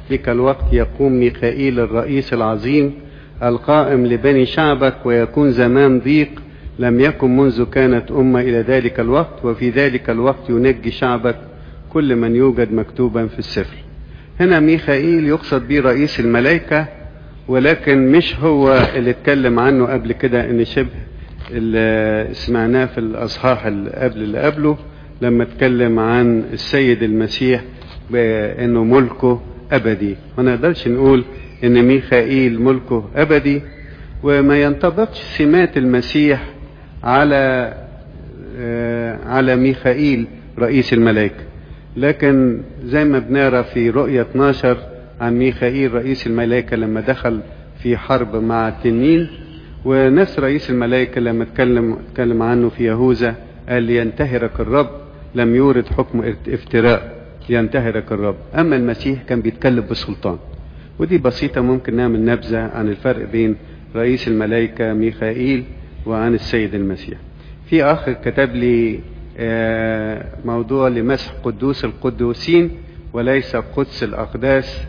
ذلك الوقت يقوم ميخائيل الرئيس العظيم القائم لبني شعبك ويكون زمان ضيق لم يكن منذ كانت أمة إلى ذلك الوقت وفي ذلك الوقت ينجي شعبك كل من يوجد مكتوبا في السفر هنا ميخائيل يقصد به رئيس الملائكة ولكن مش هو اللي اتكلم عنه قبل كده ان شبه اللي سمعناه في الاصحاح اللي قبل اللي قبله لما اتكلم عن السيد المسيح بانه ملكه ابدي ما نقدرش نقول ان ميخائيل ملكه ابدي وما ينطبقش سمات المسيح على على ميخائيل رئيس الملائكه لكن زي ما بنرى في رؤية 12 عن ميخائيل رئيس الملائكة لما دخل في حرب مع التنين ونفس رئيس الملائكة لما اتكلم اتكلم عنه في يهوذا قال لينتهرك الرب لم يورد حكم افتراء ينتهرك الرب أما المسيح كان بيتكلم بسلطان ودي بسيطة ممكن نعمل نبذة عن الفرق بين رئيس الملائكة ميخائيل وعن السيد المسيح في أخ كتب لي موضوع لمسح قدوس القدوسين وليس قدس الأقداس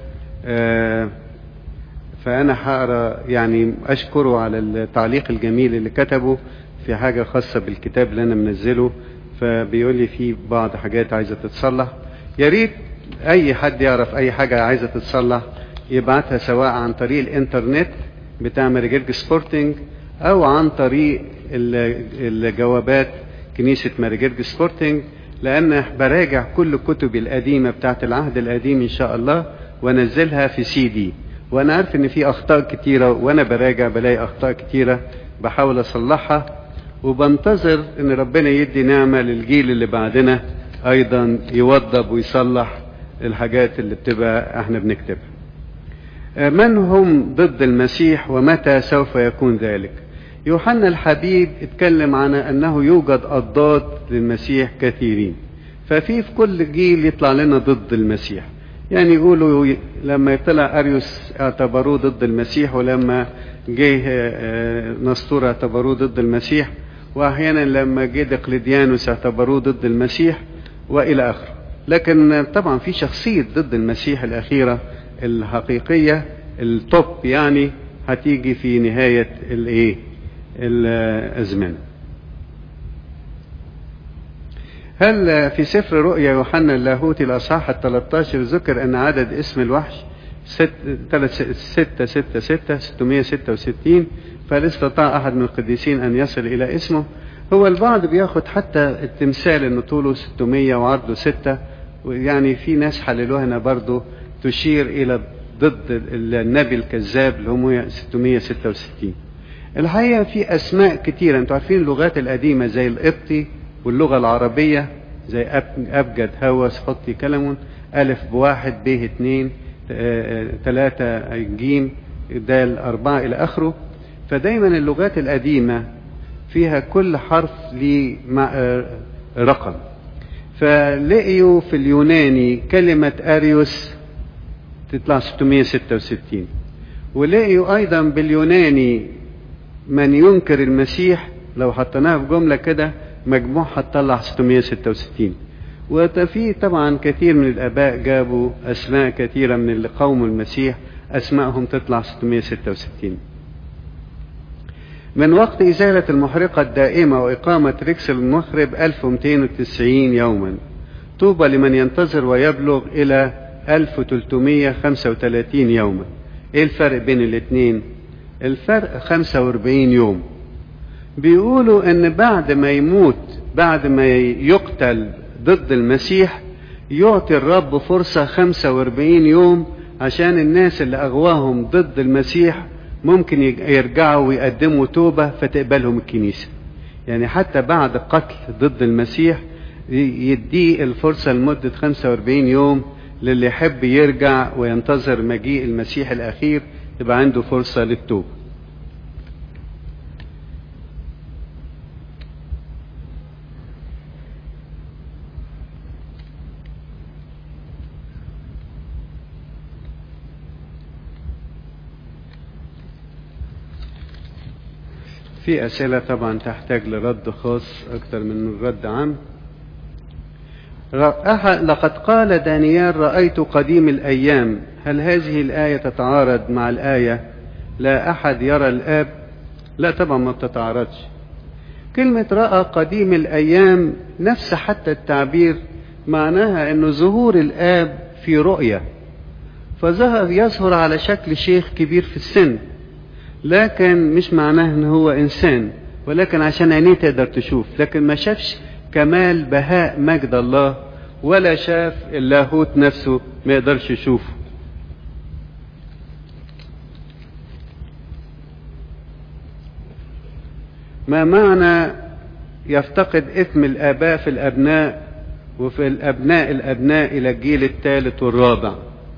فأنا هقرا يعني أشكره على التعليق الجميل اللي كتبه في حاجة خاصة بالكتاب اللي أنا منزله فبيقول لي في بعض حاجات عايزة تتصلح يا ريت أي حد يعرف أي حاجة عايزة تتصلح يبعتها سواء عن طريق الإنترنت بتاع ماريجيرج سبورتنج أو عن طريق الجوابات كنيسة ماريجيرج سبورتنج لأن براجع كل الكتب القديمة بتاعت العهد القديم إن شاء الله وانزلها في سي دي وأنا عارف إن في أخطاء كتيرة وأنا براجع بلاقي أخطاء كتيرة بحاول أصلحها وبنتظر إن ربنا يدي نعمة للجيل اللي بعدنا أيضا يوضب ويصلح الحاجات اللي بتبقى احنا بنكتبها. من هم ضد المسيح ومتى سوف يكون ذلك؟ يوحنا الحبيب اتكلم عن انه يوجد اضداد للمسيح كثيرين ففي في كل جيل يطلع لنا ضد المسيح يعني يقولوا لما طلع اريوس اعتبروه ضد المسيح ولما جه نسطور اعتبروه ضد المسيح واحيانا لما جه دقلديانوس اعتبروه ضد المسيح والى اخره لكن طبعا في شخصيه ضد المسيح الاخيره الحقيقيه التوب يعني هتيجي في نهايه الايه الأزمان هل في سفر رؤيا يوحنا اللاهوتي الأصحاح ال 13 ذكر أن عدد اسم الوحش ستة ستة ستة ستة ستمية ستة وستين فهل استطاع أحد من القديسين أن يصل إلى اسمه هو البعض بياخد حتى التمثال أنه طوله 600 وعرضه ستة يعني في ناس حللوها هنا برضه تشير إلى ضد النبي الكذاب اللي هم 666 الحقيقة في أسماء كتيرة أنتوا عارفين اللغات القديمة زي القبطي واللغة العربية زي أبجد هوس حطي كلمون ألف بواحد ب اتنين ثلاثة جيم دال أربعة إلى آخره فدايما اللغات القديمة فيها كل حرف ليه رقم فلقيوا في اليوناني كلمة أريوس تطلع 666 ولقيوا أيضا باليوناني من ينكر المسيح لو حطيناها في جملة كده مجموع هتطلع 666 وفي طبعا كثير من الآباء جابوا أسماء كثيرة من اللي قوم المسيح أسمائهم تطلع 666 من وقت إزالة المحرقة الدائمة وإقامة ركس المخرب 1290 يوما طوبى لمن ينتظر ويبلغ إلى 1335 يوما إيه الفرق بين الاثنين الفرق 45 يوم بيقولوا ان بعد ما يموت بعد ما يقتل ضد المسيح يعطي الرب فرصة 45 يوم عشان الناس اللي أغواهم ضد المسيح ممكن يرجعوا ويقدموا توبة فتقبلهم الكنيسة يعني حتى بعد قتل ضد المسيح يديه الفرصة لمدة 45 يوم للي يحب يرجع وينتظر مجيء المسيح الأخير يبقى عنده فرصة للتوبة في أسئلة طبعا تحتاج لرد خاص أكثر من رد عام لقد قال دانيال رأيت قديم الأيام هل هذه الآية تتعارض مع الآية لا أحد يرى الآب لا طبعا ما بتتعارضش كلمة رأى قديم الأيام نفس حتى التعبير معناها أنه ظهور الآب في رؤية فظهر يظهر على شكل شيخ كبير في السن لكن مش معناه ان هو انسان ولكن عشان عينيه تقدر تشوف لكن ما شافش كمال بهاء مجد الله ولا شاف اللاهوت نفسه ما يقدرش يشوفه ما معنى يفتقد إثم الآباء في الأبناء وفي الأبناء الأبناء إلى الجيل الثالث والرابع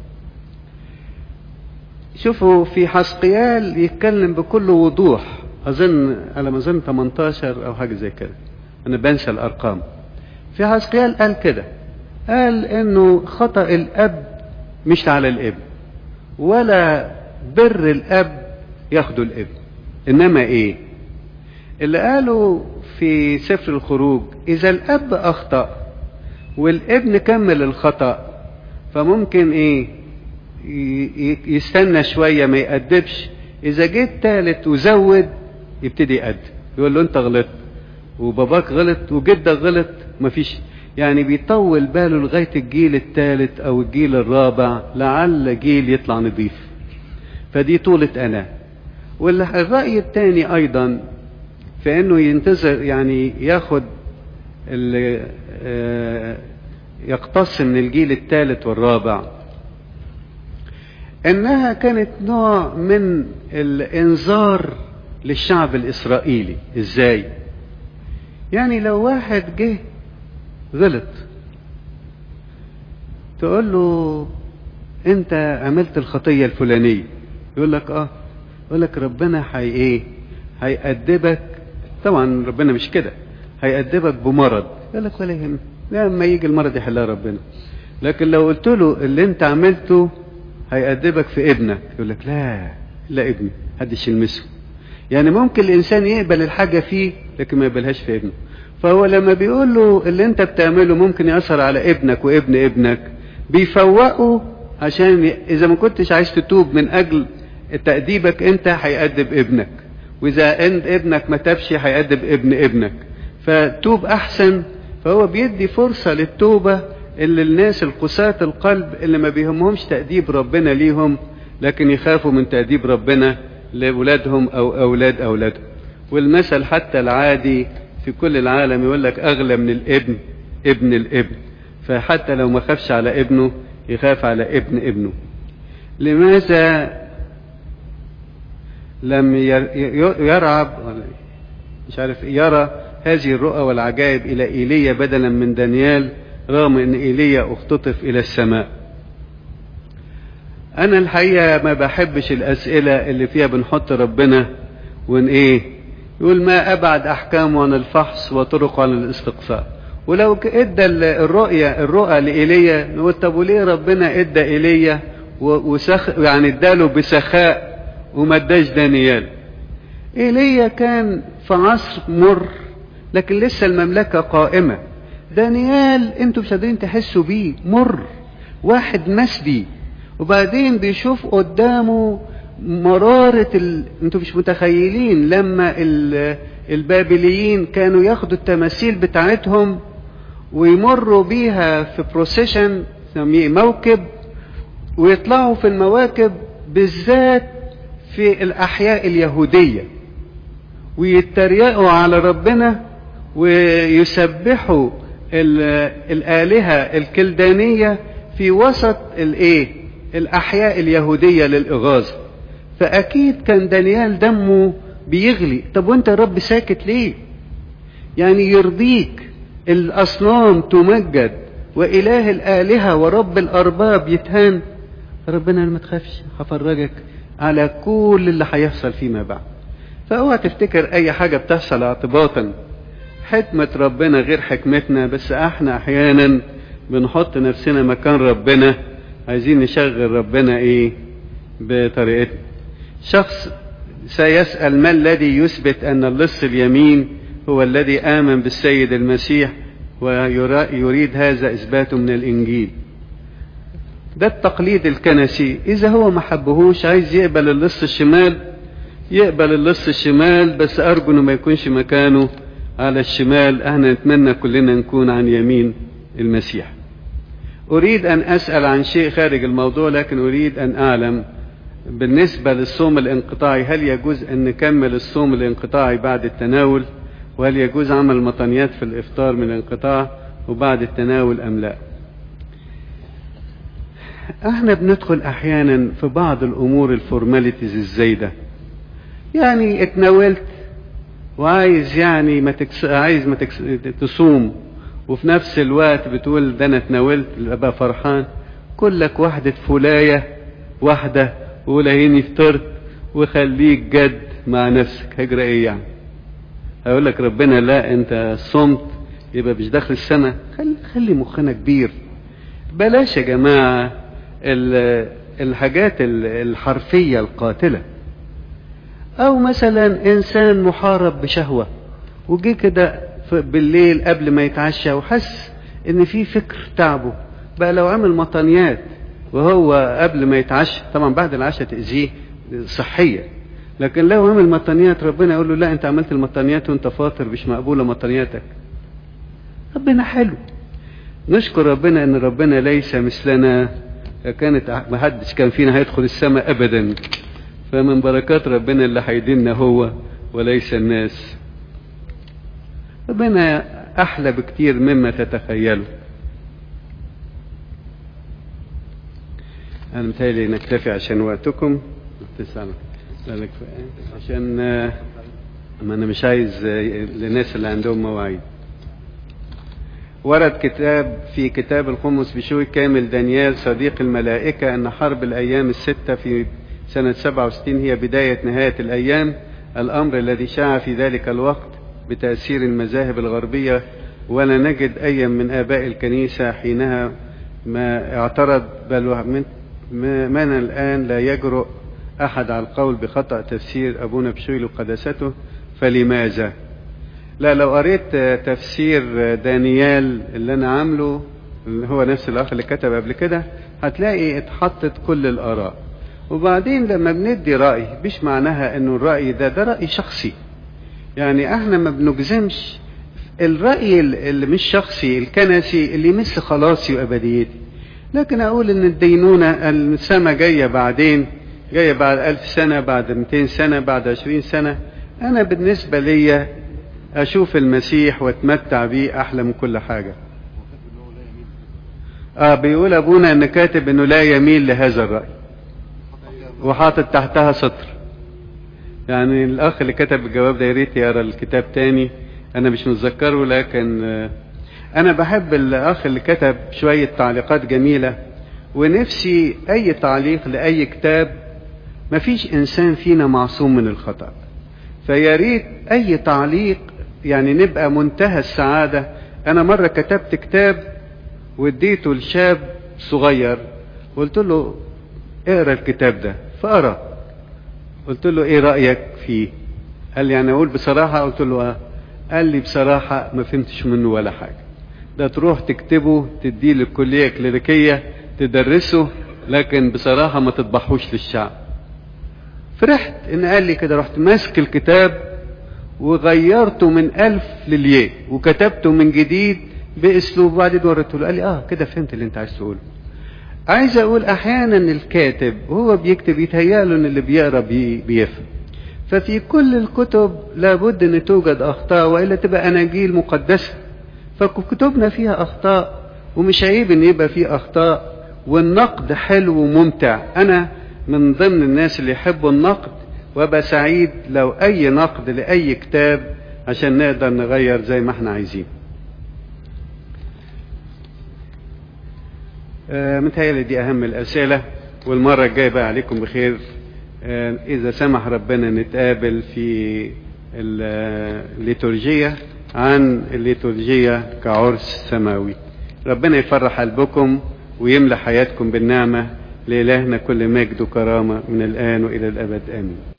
شوفوا في حسقيال يتكلم بكل وضوح أظن على ما أظن 18 أو حاجة زي كده أنا بنسى الأرقام في حسقيال قال كده قال إنه خطأ الأب مش على الابن ولا بر الأب ياخده الابن إنما إيه اللي قالوا في سفر الخروج إذا الأب أخطأ والابن كمل الخطأ فممكن إيه يستنى شوية ما يأدبش إذا جيت تالت وزود يبتدي يأدب يقول له أنت غلطت وباباك غلط وجدك غلط مفيش يعني بيطول باله لغاية الجيل الثالث أو الجيل الرابع لعل جيل يطلع نظيف فدي طولة أنا والرأي الثاني أيضا في انه ينتظر يعني ياخد اللي يقتص من الجيل الثالث والرابع انها كانت نوع من الانذار للشعب الاسرائيلي ازاي يعني لو واحد جه غلط تقول له انت عملت الخطيه الفلانيه يقول لك اه يقول لك ربنا حي ايه هيأدبك طبعا ربنا مش كده هيأدبك بمرض يقول لك ولا يهم لما يجي المرض يحلها ربنا لكن لو قلت له اللي انت عملته هيأدبك في ابنك يقول لك لا لا ابني محدش يلمسه يعني ممكن الانسان يقبل الحاجه فيه لكن ما يقبلهاش في ابنه فهو لما بيقول له اللي انت بتعمله ممكن يأثر على ابنك وابن ابنك بيفوقه عشان اذا ما كنتش عايز تتوب من اجل تأديبك انت هيأدب ابنك واذا ابنك ما تبش هيأدب ابن ابنك فتوب احسن فهو بيدي فرصة للتوبة اللي الناس القساة القلب اللي ما بيهمهمش تأديب ربنا ليهم لكن يخافوا من تأديب ربنا لأولادهم أو أولاد أولادهم والمثل حتى العادي في كل العالم يقول لك أغلى من الابن ابن الابن فحتى لو ما خافش على ابنه يخاف على ابن ابنه لماذا لم يرعب مش عارف يرى هذه الرؤى والعجائب إلى إيليا بدلا من دانيال رغم أن إيليا اختطف إلى السماء أنا الحقيقة ما بحبش الأسئلة اللي فيها بنحط ربنا ون إيه يقول ما أبعد أحكامه عن الفحص وطرقه عن الاستقصاء ولو ادى الرؤية الرؤى لإيليا نقول طب وليه ربنا ادى إيليا وسخ يعني اداله بسخاء وما اداش دانيال ايليا كان في عصر مر لكن لسه المملكة قائمة دانيال انتوا مش قادرين تحسوا بيه مر واحد مسدي وبعدين بيشوف قدامه مرارة ال... انتوا مش متخيلين لما ال... البابليين كانوا ياخدوا التماثيل بتاعتهم ويمروا بيها في بروسيشن نسميه موكب ويطلعوا في المواكب بالذات في الأحياء اليهودية ويتريقوا على ربنا ويسبحوا الآلهة الكلدانية في وسط الايه الأحياء اليهودية للإغاظة فأكيد كان دانيال دمه بيغلي طب وانت يا رب ساكت ليه يعني يرضيك الأصنام تمجد وإله الآلهة ورب الأرباب يتهان ربنا ما تخافش هفرجك على كل اللي هيحصل فيما بعد فاوعى تفتكر اي حاجة بتحصل اعتباطا حكمة ربنا غير حكمتنا بس احنا احيانا بنحط نفسنا مكان ربنا عايزين نشغل ربنا ايه بطريقتنا شخص سيسأل ما الذي يثبت ان اللص اليمين هو الذي امن بالسيد المسيح ويريد هذا إثباته من الإنجيل ده التقليد الكنسي إذا هو ما حبهوش عايز يقبل اللص الشمال يقبل اللص الشمال بس أرجو إنه ما يكونش مكانه على الشمال احنا نتمنى كلنا نكون عن يمين المسيح أريد أن أسأل عن شيء خارج الموضوع لكن أريد أن أعلم بالنسبة للصوم الانقطاعي هل يجوز أن نكمل الصوم الانقطاعي بعد التناول وهل يجوز عمل مطنيات في الإفطار من الانقطاع وبعد التناول أم لا احنا بندخل احيانا في بعض الامور الفورماليتيز الزايده يعني اتناولت وعايز يعني ما تكس... عايز ما تكس... تصوم وفي نفس الوقت بتقول ده انا اتناولت ابقى فرحان كلك وحدة فلاية واحدة ولاهيني فطرت وخليك جد مع نفسك هجرة ايه يعني هقول لك ربنا لا انت صمت يبقى مش داخل السنة خلي, خلي مخنا كبير بلاش يا جماعة الحاجات الحرفية القاتلة او مثلا انسان محارب بشهوة وجي كده بالليل قبل ما يتعشى وحس ان في فكر تعبه بقى لو عمل مطنيات وهو قبل ما يتعشى طبعا بعد العشاء تأذيه صحية لكن لو عمل مطنيات ربنا يقول له لا انت عملت المطنيات وانت فاطر مش مقبولة مطنياتك ربنا حلو نشكر ربنا ان ربنا ليس مثلنا كانت ما حدش كان فينا هيدخل السماء ابدا فمن بركات ربنا اللي هيدينا هو وليس الناس ربنا احلى بكتير مما تتخيلوا انا متهيألي نكتفي عشان وقتكم تسعة عشان ما انا مش عايز للناس اللي عندهم مواعيد ورد كتاب في كتاب الخمس بشوي كامل دانيال صديق الملائكة أن حرب الأيام الستة في سنة 67 هي بداية نهاية الأيام الأمر الذي شاع في ذلك الوقت بتأثير المذاهب الغربية ولا نجد أي من آباء الكنيسة حينها ما اعترض بل من, من الآن لا يجرؤ أحد على القول بخطأ تفسير أبونا بشوي وقدسته فلماذا؟ لا لو قريت تفسير دانيال اللي انا عامله اللي هو نفس الاخ اللي كتب قبل كده هتلاقي اتحطت كل الاراء وبعدين لما بندي راي مش معناها انه الراي ده ده راي شخصي يعني احنا ما بنجزمش الراي اللي مش شخصي الكنسي اللي يمس خلاصي وابديتي لكن اقول ان الدينونه السما جايه بعدين جايه بعد ألف سنه بعد 200 سنه بعد 20 سنه انا بالنسبه ليا اشوف المسيح واتمتع بيه احلى من كل حاجة اه بيقول ابونا ان كاتب انه لا يميل لهذا الرأي وحاطط تحتها سطر يعني الاخ اللي كتب الجواب ده يا ريت يقرا الكتاب تاني انا مش متذكره لكن انا بحب الاخ اللي كتب شوية تعليقات جميلة ونفسي اي تعليق لاي كتاب مفيش انسان فينا معصوم من الخطأ فيا ريت اي تعليق يعني نبقى منتهى السعادة انا مرة كتبت كتاب واديته لشاب صغير قلت له اقرا الكتاب ده فقرا قلت له ايه رأيك فيه قال لي انا اقول بصراحة قلت له اه قال لي بصراحة ما فهمتش منه ولا حاجة ده تروح تكتبه تديه للكلية كليريكية تدرسه لكن بصراحة ما تطبحوش للشعب فرحت ان قال لي كده رحت ماسك الكتاب وغيرته من ألف للياء وكتبته من جديد باسلوب بعدين وريته له قال لي اه كده فهمت اللي انت عايز تقوله عايز اقول احيانا الكاتب وهو بيكتب يتهيأله ان اللي بيقرا بي بيفهم ففي كل الكتب لابد ان توجد اخطاء والا تبقى اناجيل مقدسه فكتبنا فيها اخطاء ومش عيب ان يبقى فيه اخطاء والنقد حلو وممتع انا من ضمن الناس اللي يحبوا النقد وابقى سعيد لو اي نقد لاي كتاب عشان نقدر نغير زي ما احنا عايزين آه متهيألي دي اهم الاسئله والمره الجايه بقى عليكم بخير آه اذا سمح ربنا نتقابل في الليتورجيه عن الليتورجيه كعرس سماوي ربنا يفرح قلبكم ويملى حياتكم بالنعمه لإلهنا كل مجد وكرامة من الآن وإلى الأبد آمين